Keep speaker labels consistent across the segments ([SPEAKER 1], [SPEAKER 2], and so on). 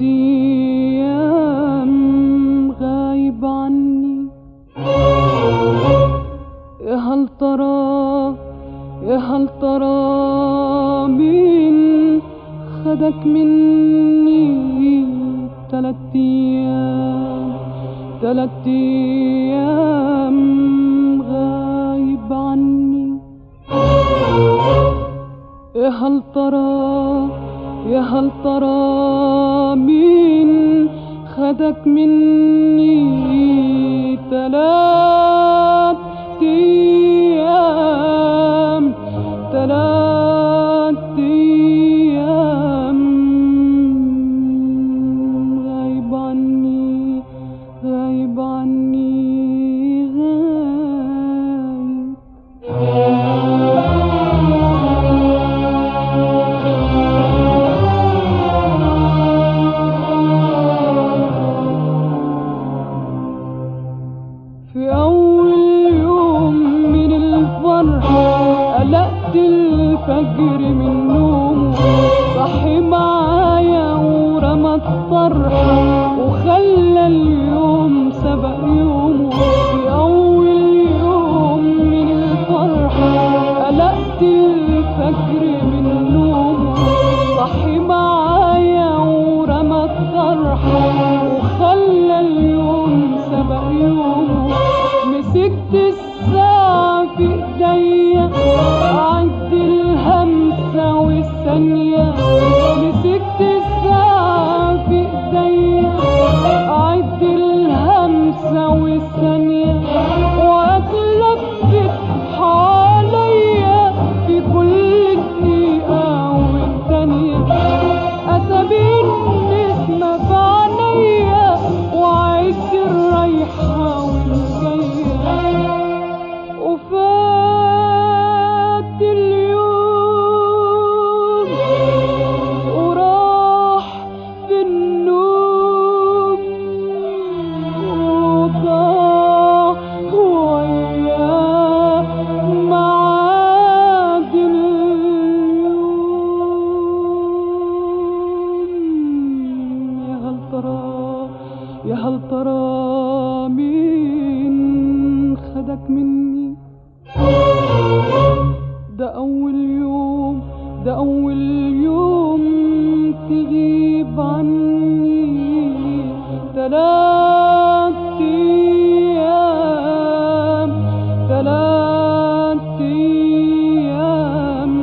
[SPEAKER 1] ايام غايب عني يا هل ترى يا هل ترى مين خدك مني تلات ايام تلات ايام غايب عني يا هل ترى يا هل ترى مين خدك مني تلات ايام تلات ايام غايب عني غايب عني غايب في أول يوم من الفرح قلقت الفجر من نومه صحي معايا ورمى الطرح وخلى اليوم سبق يومه في أول يوم من الفرح قلقت الفجر من نومه صحي معايا ورمى الطرح وخلى اليوم سبق يومه مسكت الساعة في ايديا أعد الهمسة والثانية مسكت الساعة في ايديا أعد الهمسة والثانية وأتلفت حواليا في كل دقيقة والتانية أسابيع نسمة في عينيا وعيش الرايحة والجاية وفات اليوم وراح في النوم وضاع وياه معاد اليوم يا هل ترى يا هل ترى مين خدك مني ده أول يوم ده أول يوم تغيب عني تلات أيام تلات أيام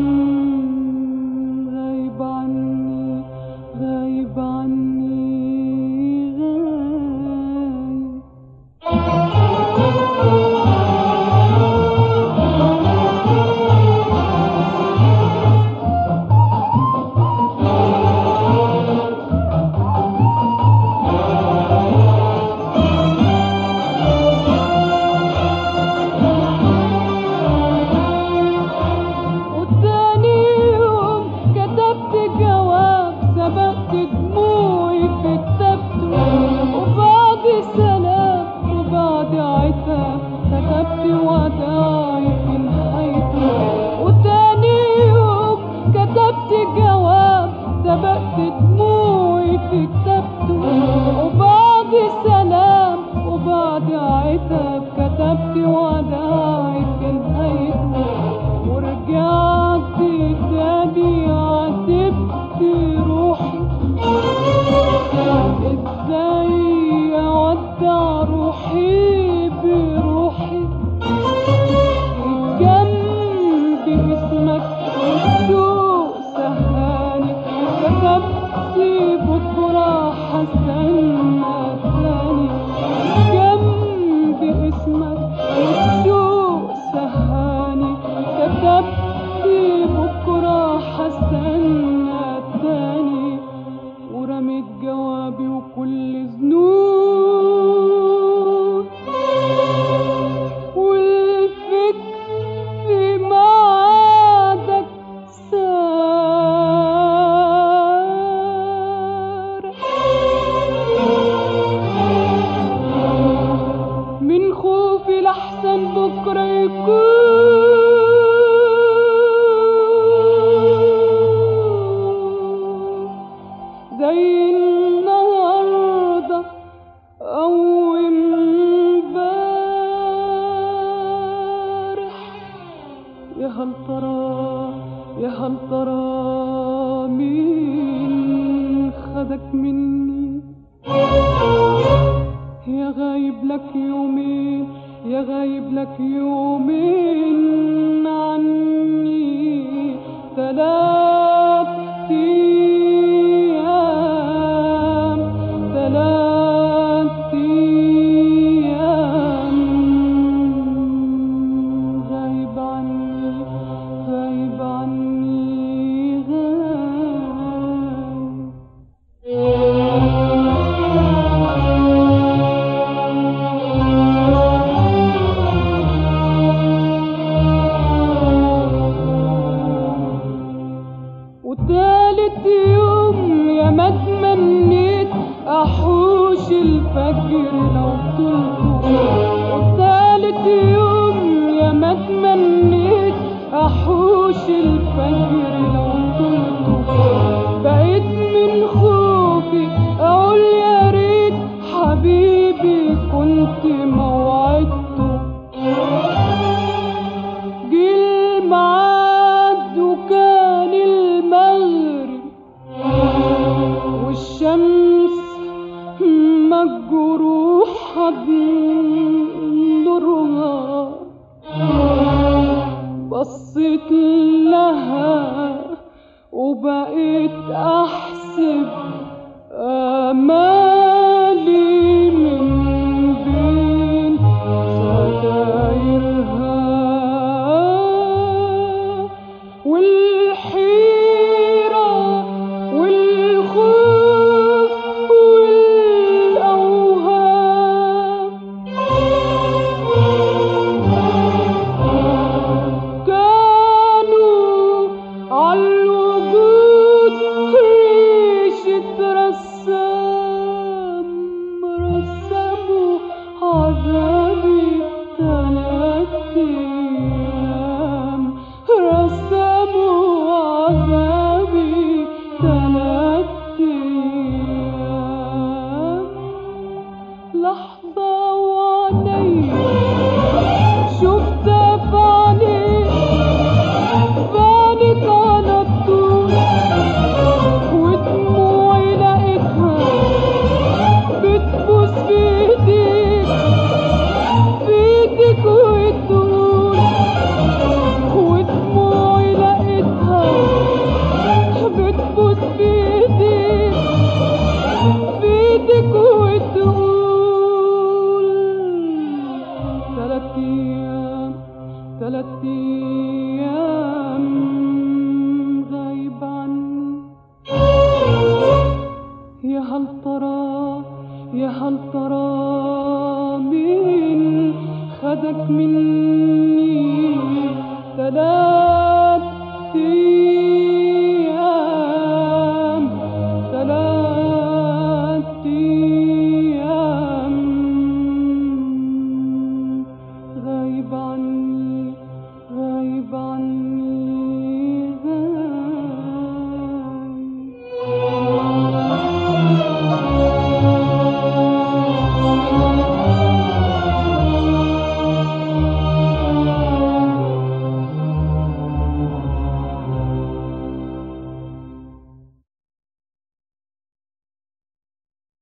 [SPEAKER 1] غايب عني غايب عني غايب وتاني يوم كتبت جواب سبقت دموعي في كتابته وبعد سلام وبعد عتاب كتبت وداعي في نهايته وتاني يوم كتبت جواب سبقت دموعي في كتابته وبعد سلام وبعد عتاب كتبت وداعي في نهايته ورجعت تاني عاتبت روحي ازاي اودع روحي بروحي جنب اسمك سوء سهاني كتبت بكرة حستنى تاني جنب اسمك سوء سهاني كتبت بكرة حستنى تاني ورميت جوابي وكل ذنوب والفكر في معادك سار من خوفي لحسن بكرة يكون زي أو امبارح يا هل ترى يا هل ترى مين خدك مني يا غايب لك يومين يا غايب لك يومين عني تلات أيام تلات أيام غايب عني غايب عني غايب وتالت يوم يا ما تمنيت احوش الفجر لو طلته وتالت يوم يا ما تمنيت احوش الفجر لو طلته بقيت من خوفي اقول يا ريت حبيبي كنت موعدته جه الميعاد وكان المغرب والشمس مجروحة بنورها بصيت لها وبقيت أحسب آمالي من بين ستايرها والحيرة والخوف والأوهام كانوا عالوجود ريشة رسام رسموا عذابي تلات أيام رسموا عذابي تلات أيام لحظة وعيني شفتها في عينيك بعدك على طول ودموعي لقيتها بتبوس في ايديك في ايديك وتقول ودموعي لقيتها بتبوس في ايديك في ايديك وتقول تلات ايام تلات ايام غايب عني يا هل ترى يا هل ترى مين خدك مني تلات